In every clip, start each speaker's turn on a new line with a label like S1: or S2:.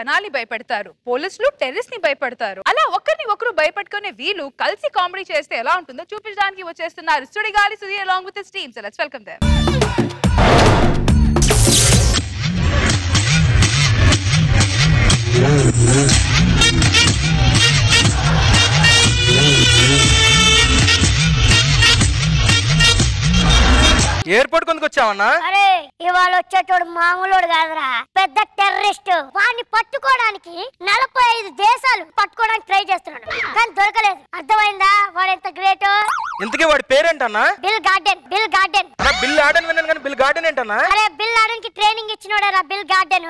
S1: జనాల్ని భయపెడతారు పోలీసులు టెర్రరిస్ట్ ని భయపెడతారు అలా ఒకరిని ఒకరు భయపెట్టుకునే వీళ్ళు కలిసి కామెడీ చేస్తే ఎలా ఉంటుందో చూపించడానికి వచ్చేస్తున్నారు Sudigali Sudheer along with team so let's welcome them
S2: airport కొందుకు వచ్చావన్నా
S3: అరే ఇవాళ వచ్చేటోడు మామూలుడు కాదురా పెద్ద టెర్రరిస్ట్ వాడిని పట్టుకోవడానికి నలభై ఐదు దేశాలు పట్టుకోవడానికి ట్రై చేస్తున్నాడు కానీ దొరకలేదు అర్థమైందా వాడు ఎంత గ్రేట్
S2: ఇంతకీ వాడి పేరేంటన్నా
S3: బిల్ గార్డెన్ బిల్ గార్డెన్
S2: అన్నా బిల్ ఆడని విన్నాను కానీ బిల్ గార్డెన్ ఏంటన్నా
S3: అరే బిల్ ఆడన్ కి ట్రైనింగ్ ఇచ్చినోడరా బిల్ గార్డెన్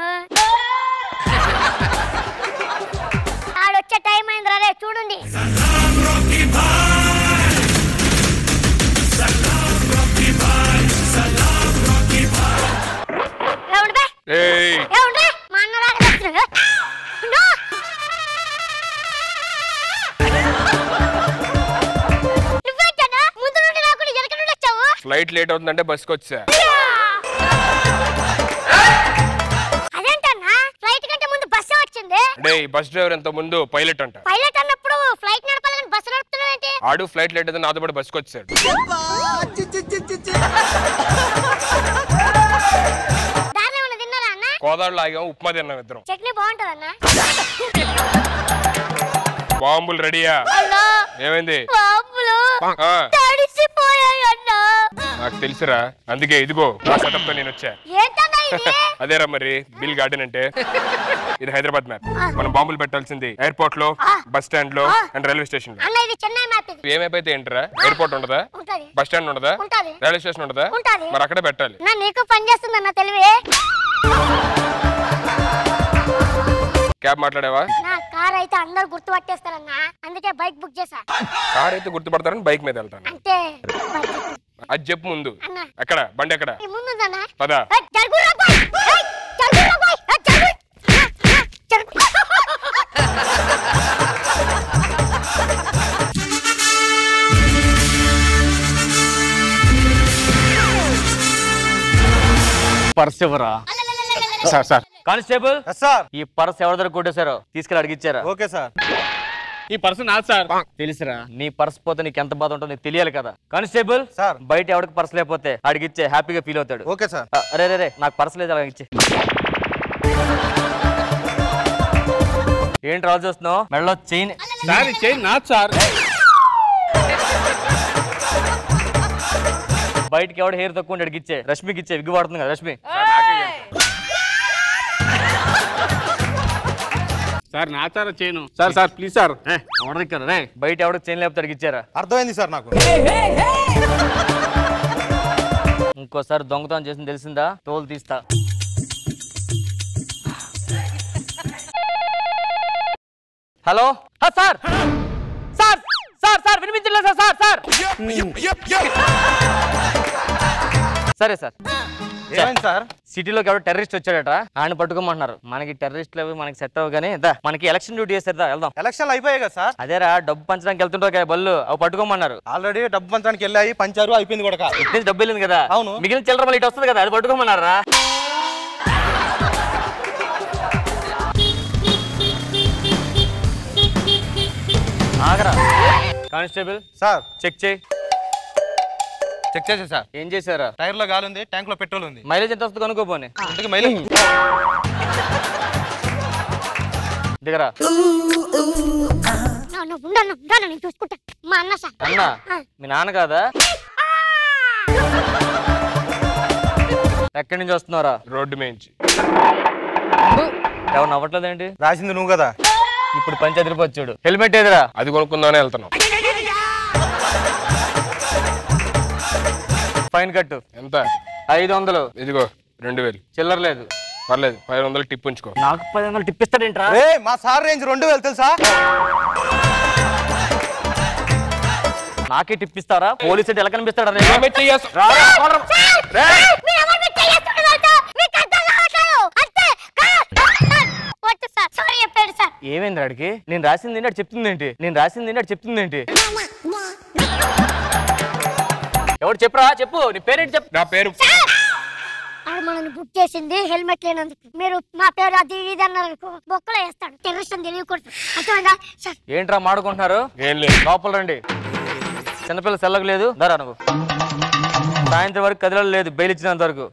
S3: ఆడొచ్చే టైం అయిందిరా రే చూడండి ఏమండి బే?
S2: ఏయ్
S3: ఏమండి? మా అన్న రాకపోతున్నాడు. ఉండు. నువ్వేంటన్నా? ముందు నుండి రాకుండా వెనక నుండి వచ్చావు
S4: ఫ్లైట్ లేట్ అవుతుందంటే బస్కి వచ్చా
S3: అదేంటన్నా ఫ్లైట్ కంటే ముందు బస్సు వచ్చింది
S4: అంటే ఈ బస్ డ్రైవర్ ఎంత ముందు పైలట్ అంట
S3: పైలట్ అన్నప్పుడు ఫ్లైట్ నడపాలని బస్సు నడుపుతున్నావు ఏంటి
S4: ఆడు ఫ్లైట్ లేట్ అయితే నాతో పాటు బస్కి వచ్చాడు
S3: దారిలో ఏమన్నా తిన్నారా అన్న
S4: గోదావరిలో ఆగాం ఉప్మా తిన్నాం ఇద్దరం
S3: చట్నీ బాగుంటుందన్నా
S4: బాంబులు రెడీయా
S3: అన్నా
S4: ఏమైంది
S3: బాబులు
S4: ఆ,
S3: తడిసిపోయాయి అన్నా
S4: నాకు తెలుసురా అందుకే ఇదిగో నా సెటప్ తో నేను వచ్చా
S3: ఏంటన్నా ఇది
S4: అదేరా మరి బిల్ గార్డెన్ అంటే ఇది హైదరాబాద్ మ్యాప్ మనం బాంబులు పెట్టాల్సింది ఎయిర్పోర్ట్ లో బస్ స్టాండ్ లో అండ్ రైల్వే స్టేషన్ లో
S3: అన్న ఇది చెన్నై మ్యాప్ ఇది
S4: ఏమైపోతే ఏంటరా ఎయిర్పోర్ట్ ఉండదా
S3: ఉంటది
S4: బస్ స్టాండ్ ఉండదా
S3: ఉంటది.
S4: రైల్వే స్టేషన్ ఉండదా
S3: ఉంటది.
S4: మరి అక్కడే పెట్టాలి
S3: నా నీకు పని చేస్తుందన్న తెలివి
S4: క్యాబ్ మాట్లాడావా
S3: నా కార్ అయితే అందరు గుర్తుపట్టేస్తారన్నా అందుకే బైక్ బుక్ చేసా
S4: కార్ అయితే గుర్తుపడతారని బైక్ మీద వెళ్తాను
S3: అంటే బైక్
S4: అది చెప్పు ముందు
S3: అన్న
S4: ఎక్కడ బండి ఎక్కడ
S3: ఈ ముందుందన్నా
S4: పద
S3: ఏయ్, జరుగురా బాయ్ ఏయ్, జరుగురా బాయ్ ఏయ్, జరుగు. ఆ, ఆ, జరుగు.
S5: పర్స్ ఎవరా
S4: సార్ సార్
S5: కానిస్టేబుల్
S2: సార్
S5: ఈ పర్స్ ఎవరి దగ్గర కొట్టేశారో తీసుకెళ్ళి అడిగిచ్చారా
S2: ఓకే సార్
S5: ఈ పర్స్ నాది సార్ తెలుసురా నీ పర్స్ పోతే నీకు ఎంత బాధ ఉంటుందో నీకు తెలియాలి కదా కానిస్టేబుల్
S2: సార్.
S5: బయట ఎవరికి పర్స్ లేకపోతే అడిగిచ్చే హ్యాపీగా ఫీల్ అవుతాడు
S2: ఓకే సార్
S5: ఆ, అరే రే రే నాకు పర్స్ లేదు అలా ఇచ్చే ఏంటి రాజు చూస్తున్నావు మెడలో చైన్
S6: సార్ ఈ చైన్ నాది సార్
S5: బయటకి ఎవడు హెయిర్ తక్కువ ఉంటే అడిగిచ్చే రష్మికి ఇచ్చే విగ్గు పడుతుంది కదా రష్మి
S6: సార్ నా sir chain sir sir please sir
S5: ఏ, ఎవరి దగ్గర రే బయట ఎవడికి చైన్ లేకపోతే అడిగిచ్చారా
S2: అర్థమైంది సార్ నాకు
S5: ఇంకోసారి దొంగతనం చేసింది తెలిసిందా తోలు తీస్తా హలో ఆ, సార్ సార్ సార్ సార్ వినిపించలేదు సార్ సార్ సార్ సరే సార్
S2: ఏమైంది సార్
S5: సిటీలోకి ఎవడో టెర్రరిస్ట్ వచ్చాడట ఆయన పట్టుకోమంటున్నారు మనకి టెర్రరిస్ట్లు అవి మనకి సెట్ అవ్వ కానీ దా మనకి ఎలక్షన్ డ్యూటీ చేస్తారు దా వెళ్దాం
S2: ఎలక్షన్లు అయిపోయాయి కదా సార్
S5: అదేరా డబ్బు పంచడానికి వెళ్తుంటారు కదా బళ్ళు అవి పట్టుకోమన్నారు
S2: ఆల్రెడీ డబ్బు పంచడానికి వెళ్ళాయి పంచారు అయిపోయింది కూడా
S5: ఇటు నుంచి డబ్బు వెళ్ళింది కదా
S2: అవును.
S5: మిగిలిన చిల్లర మళ్ళీ ఇటు వస్తుంది కదా అది పట్టుకోమన్నారా ఆగరా కానిస్టేబుల్
S2: సార్
S5: చెక్ చేయి
S2: చెక్ చేసే సార్
S5: ఏం చేశారా
S2: టైర్ లో గాలి ఉంది ట్యాంక్ లో పెట్రోల్ ఉంది
S5: మైలేజ్ ఎంత వస్తుంది కనుక్కోపోని
S2: ఇంతకు మైలేజ్
S5: దిగరా
S3: నా, నువ్వు ఉండను ఉండను నేను చూసుకుంటా మా అన్న సార్
S5: అన్న మీ నాన్న కాదా ఎక్కడి నుంచి వస్తున్నారా
S4: రోడ్డు మేంచి
S5: ఎవరు నవ్వట్లేదేంటి
S2: రాసింది నువ్వు కదా
S5: ఇప్పుడు పంచాయతీ వచ్చాడు హెల్మెట్ ఏదిరా
S4: అది కొనుక్కుందామని వెళ్తున్నాం
S5: ఫైన్ కట్టు
S4: ఎంత
S5: ఐదు వందలు
S4: ఇదిగో రెండు వేలు
S5: చిల్లర లేదు
S4: పర్లేదు పది వందలు టిప్ ఉంచుకో
S5: నాకు పది వందలు టిప్పిస్తాడేంట్రా
S2: రే మా సార్ రేంజ్ రెండు వేలు తెలుసా
S5: నాకే టిప్పిస్తారా పోలీసు అంటే ఎలా కనిపిస్తాడా
S4: నా మీద చెయ్యేసు.
S3: మీరు ఎవరి మీద చేస్తున్నారు మీకు అర్థం కావట్లేదు అంతే వద్దు సార్ సారీ చెప్పాడు సార్
S5: ఏమైంది అడికి నేను రాసింది ఏంటి అటు చెప్తుంది ఏంటి నేను రాసింది ఏంటి అటు చెప్తుంది ఏంటి ఎవడు చెప్పురా చెప్పు నీ పేరేంటి చెప్పు
S4: నా పేరు
S3: ఆడు మనల్ని బుక్ చేసింది హెల్మెట్ లేనందుకు మీరు మా పేరు అది ఇది అన్నారు అనుకో బొక్కలో వేస్తాడు టెర్రరిస్ట్ అని తెలియకూడదు అర్థమైందా సార్
S5: ఏంట్రా మాడుకుంటున్నారు
S4: ఏం లేదు
S5: లోపల రండి చిన్నపిల్ల సెల్లకు లేదు దరా నువ్వు సాయంత్రం వరకు కదిలో లేదు బెయిల్ ఇచ్చినంత వరకు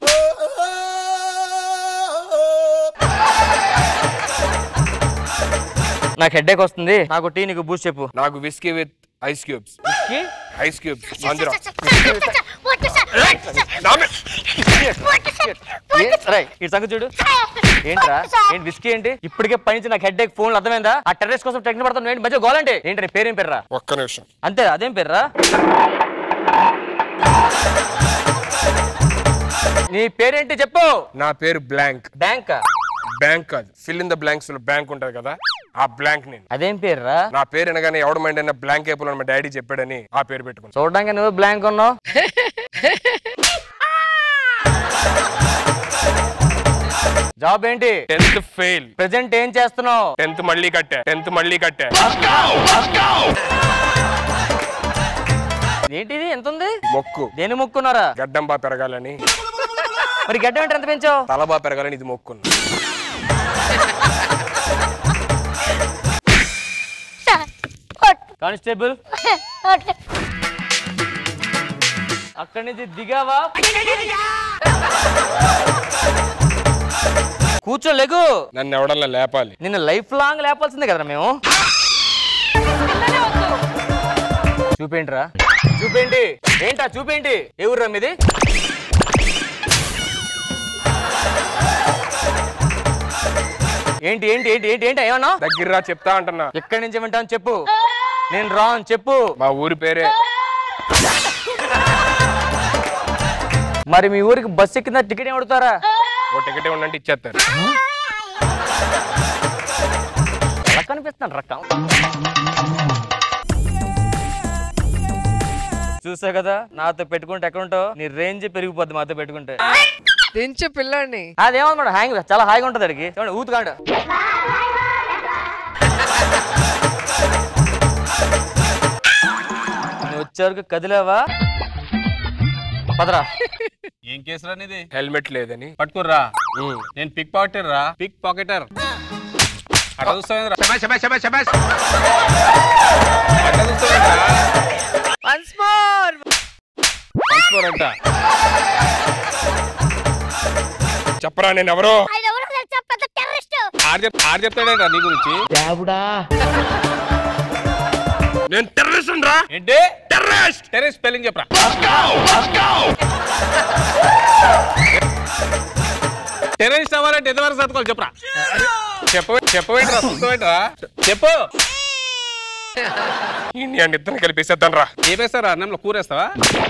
S5: నాకు హెడ్ఏక్ వస్తుంది నాకు టీ నీకు బూస్ట్ చెప్పు
S4: నాకు విస్కీ విత్ ఐస్ క్యూబ్స్
S5: కి?
S4: ఐస్ క్యూబ్స్ మందిరం
S3: వద్దు సార్ వద్దు సార్ వద్దు సార్
S5: ఏ, రేయ్, ఈ సంగతి చూడు ఏంట్రా ఏంటి విస్కీ ఏంటి ఇప్పటికే పైనుంచి నాకు హెడ్ ఫోన్ అర్థమైందా ఆ టెర్రస్ కోసం టెక్నిక్ పడతాను ఏంటి మధ్య గోలంటే ఏంటి నీ పేరేం పేర్రా
S4: ఒక్క నిమిషం
S5: అంతే అదేం పేర్రా నీ పేరేంటి చెప్పు
S4: నా పేరు బ్లాంక్
S5: బ్యాంక్
S4: బ్యాంక్ కాదు ఫిల్ ఇన్ ద బ్లాంక్స్ లో బ్యాంక్ ఉంటది కదా ఆ బ్లాంక్ నేను
S5: అదేం పేర్రా
S4: నా పేరు అనగానే ఎవడ మైండ్ అయినా బ్లాంక్ అయిపోయిన మా డాడీ చెప్పాడని ఆ పేరు పెట్టుకున్నాను
S5: చూడడానికి నువ్వు బ్లాంక్ ఉన్నావు జాబ్ ఏంటి
S4: టెన్త్ ఫెయిల్
S5: ప్రెసెంట్ ఏం చేస్తున్నావు
S4: టెన్త్ మళ్ళీ కట్టా టెన్త్ మళ్ళీ కట్టా
S5: ఏంటిది ఎంత ఉంది
S4: మొక్కు
S5: దేని మొక్కున్నారా
S4: గడ్డం బా పెరగాలని
S5: మరి గడ్డ ఏంటి ఎంత పెంచావు
S4: తల బా పెరగాలని ఇది మొక్కున్నా
S3: సార్ వద్దు
S5: కానిస్టేబుల్
S3: వద్దు
S5: అక్కడి నుంచి దిగావా కూర్చో లేగు
S4: నన్ను ఎవడల్లా లేపాలి
S5: నిన్ను లైఫ్ లాంగ్ లేపాల్సిందే కదరా మేము చూపేంట్రా చూపేంటి ఏంటా చూపేంటి ఏ ఊర్రా మీది ఏంటి ఏంటి ఏంటి ఏంటి ఏంటి ఏమన్నా
S4: దగ్గర రా చెప్తా అంటున్నా
S5: ఎక్కడి నుంచి వింటాను చెప్పు నేను రాను చెప్పు
S4: మా ఊరి పేరే
S5: మరి మీ ఊరికి బస్ ఎక్కిందా టికెట్ ఏమడుతారా
S4: ఓ టికెట్ ఉండంటే ఇచ్చేస్తారు
S5: ఎలా కనిపిస్తున్నాను రకం చూసా కదా నాతో పెట్టుకుంటే ఎక్కడ ఉంటావు నీ రేంజ్ పెరిగిపోద్ది మాతో పెట్టుకుంటే
S7: దించు పిల్లోడిని
S5: అదేమన్నమాట హ్యాంగ్ చాలా హాయిగా ఉంటుంది అడిగి చూడండి ఊతుకాండ నువ్వు వచ్చే వరకు కదిలేవా పదరా
S6: ఏం కేసురా నీది
S4: హెల్మెట్ లేదని
S6: పట్టుకుర్రా
S4: ఉమ్.
S6: నేను పిక్ పాకెటర్ రా పిక్ పాకెటర్ అట్లా చూస్తావేంద్రా అట్లా చూస్తావేంద్రా
S7: వన్స్ మోర్
S6: పంచుకోరంట
S4: చెప్పరా నేను ఎవరో
S3: ఆయన ఎవరో తెలుసా పెద్ద టెర్రరిస్ట్
S6: ఆరు చెప్ ఆరు చెప్తాడేంట్రా నీ గురించి
S4: నేను టెర్రరిస్ట్ రా
S6: ఏంటి టెర్రరిస్ట్ టెర్రరిస్ట్ స్పెల్లింగ్ చెప్పరా టెర్రరిస్ట్ అవ్వాలంటే ఎంతవరకు చదువుకోవాలి చెప్పరా చెప్ప చెప్పవేంట్రా చూస్తావేంట్రా చెప్పు
S4: ఈ ఇద్దరిని కలిపేసేద్దాను రా
S6: ఏపేస్తారా అన్నంలో కూరేస్తావా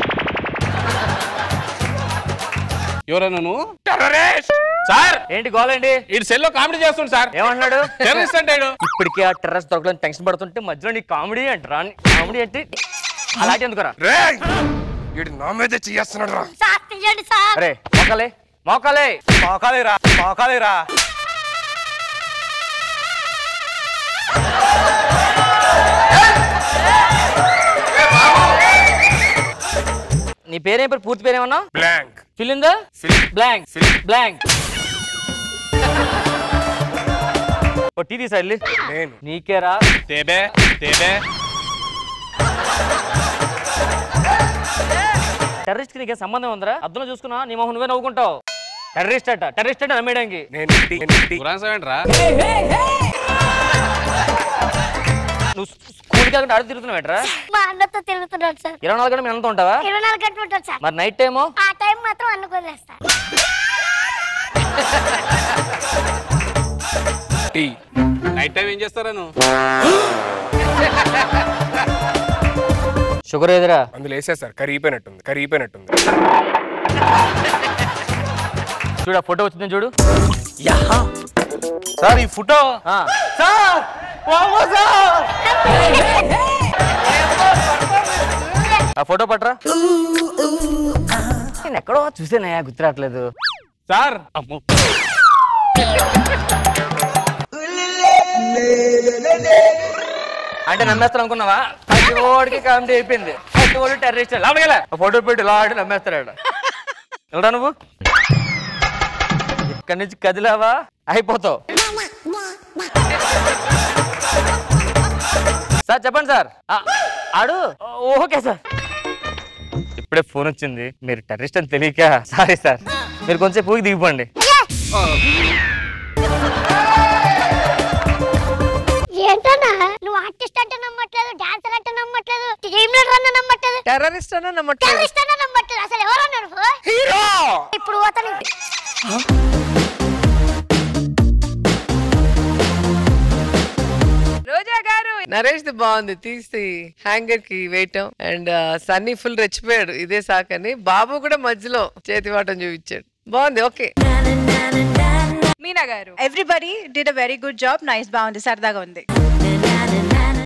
S6: ఎవరైనా నువ్వు
S4: టెర్రరిస్ట్
S6: సార్
S5: ఏంటి గోలండి
S6: ఈ సెల్లో కామెడీ చేస్తుండు సార్
S5: ఏమన్నాడు
S6: టెర్రరిస్ట్ అంటాడు
S5: ఇప్పటికే ఆ టెర్రస్ దొరకలేని టెన్షన్ పడుతుంటే మధ్యలో నీ కామెడీ అంటారా కామెడీ అంటే అలాంటి ఎందుకురా
S4: రే వీడు నా మీదే చేస్తున్నాడు రా
S3: సార్ తీయండి సార్
S5: అరే మోకాలే మోకాలే
S2: మోకాలేరా మోకాలేరా
S5: నీ పేరేం పేరు పూర్తి పేరేమన్నా
S4: blank
S5: fill in the
S4: Fill.
S5: Blank
S4: Fill.
S5: Blank ఓ టీ తీసా వెళ్ళి
S4: నేను
S5: నీకేరా
S6: తేబే తేబే
S5: టెర్రరిస్ట్ కి నీకేం సంబంధం ఉందిరా అర్థంలో చూసుకున్నా నీ మొహం నువ్వే నవ్వుకుంటావు టెర్రరిస్ట్ అట టెర్రరిస్ట్ అంటే నమ్మేయడానికి
S4: నేను టీ, నేను టీ.
S6: గురాన్సవేంట్రా
S5: నువ్వు స్కూల్కి కాకుండా ఆడు తిరుగుతున్నావేట్రా
S3: మా అన్నతో తిరుగుతున్నాడు సార్
S5: ఇరవై నాలుగు గంటలు మీ అన్నతో ఉంటావా
S3: ఇరవై నాలుగు గంటలు ఉంటాడు సార్
S5: మరి నైట్ టైము
S3: ఆ టైం మాత్రం అనుకోలేస్తాను
S4: టీ
S6: నైట్ టైం ఏం చేస్తారా నువ్వు
S5: షుగర్ ఏదిరా
S4: అందులో వేసేసారు కరిగిపోయినట్టుంది కరిగిపోయినట్టుంది
S5: చూడు ఆ ఫోటో వచ్చింది చూడు
S2: సార్ ఈ ఫోటో
S5: ఆ. సార్ వామ్మో సార్! ఆ ఫోటో పట్రా నేను ఎక్కడో చూసానయ్యా గుర్తురావట్లేదు
S6: సార్ అమ్మో
S5: అంటే నమ్మేస్తాను అనుకున్నావా ప్రతి ఓడికి కామెడీ అయిపోయింది ప్రతి ఓడి టెర్రరిస్ట్ లోపలికి వెళ్ళా. ఆ ఫోటో పెట్టి ఇలా ఆడి నమ్మేస్తాడు వెళ్ళరా నువ్వు ఇక్కడి నుంచి కదిలావా అయిపోతావు సార్ చెప్పండి సార్ ఆ, ఆడు ఓకే సార్ ఇప్పుడే ఫోన్ వచ్చింది మీరు టెర్రరిస్ట్ అని తెలియక సారీ సార్ మీరు కొంచెం పూకి దిగిపోండి
S3: ఏంటన్నా నువ్వు ఆర్టిస్ట్ అంటే నమ్మట్లేదు డాన్సర్ అంటే నమ్మట్లేదు టీమ్ లీడర్ అన్న నమ్మట్లేదు
S7: టెర్రరిస్ట్ అన్న నమ్మట్లేదు
S3: టెర్రరిస్ట్ అన్న నమ్మట్లేదు అసలు ఎవరన్నా నువ్వు ఇప్పుడు పోతాను
S1: రోజా గారు
S7: నరేష్ ది బాగుంది తీసి హ్యాంగర్ కి వేయటం అండ్ సన్నీ ఫుల్ రెచ్చిపోయాడు ఇదే సాకని బాబు కూడా మధ్యలో చేతివాటం చూపించాడు బాగుంది ఓకే
S1: మీనా గారు
S8: everybody did a very good job nice బాగుంది సరదాగా ఉంది